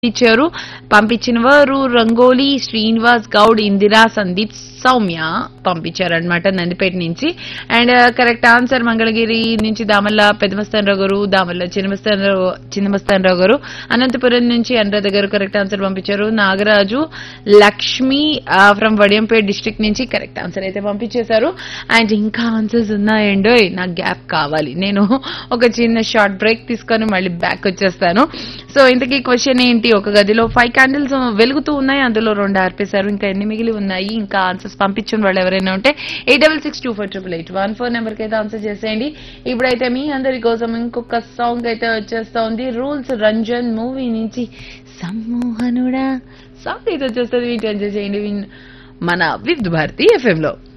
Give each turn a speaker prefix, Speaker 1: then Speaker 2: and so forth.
Speaker 1: ఇచ్చారు పంపించిన వారు రంగోలి శ్రీనివాస్ గౌడ్ ఇందిరా సందీప్ సౌమ్య పంపించారనమాట నందిపేట నుంచి అండ్ కరెక్ట్ ఆన్సర్ మంగళగిరి నుంచి దామల్ల పెద్దమస్తానరావు గారు దామల్ల చిన్నమస్తానరావు చిన్నమస్తానరావు గారు అనంతపురం నుంచి అనురాధ గారు కరెక్ట్ ఆన్సర్ పంపించారు నాగరాజు లక్ష్మి ఫ్రమ్ వడియంపేట్ డిస్ట్రిక్ట్ నుంచి కరెక్ట్ ఆన్సర్ అయితే పంపించేశారు అండ్ ఇంకా ఆన్సర్స్ ఉన్నాయండో నాకు గ్యాప్ కావాలి నేను ఒక చిన్న షార్ట్ బ్రేక్ తీసుకొని మళ్ళీ బ్యాక్ వచ్చేస్తాను సో ఇంతకీ క్వశ్చన్ ఏంటి ఒక గదిలో ఫైవ్ క్యాండిల్స్ వెలుగుతూ ఉన్నాయి అందులో రెండు ఆర్పేశారు ఇంకా ఎన్ని మిగిలి ఉన్నాయి ఇంకా ఆన్సర్స్ పంపించిన వాళ్ళు ఎవరైనా ఉంటే eight double six two four triple eight one four నెంబర్కి అయితే ఆన్సర్ చేసేయండి ఇప్పుడైతే మీ అందరి కోసం ఇంకొక సాంగ్ అయితే వచ్చేస్తోంది రూల్స్ రంజన్ మూవీ నుంచి సమ్మోహనుడా సాంగ్ అయితే వచ్చేస్తుంది వీటి ఎంజాయ్ చేయండి విన్- మన వివిధ భారతి ఎఫ్ఎం లో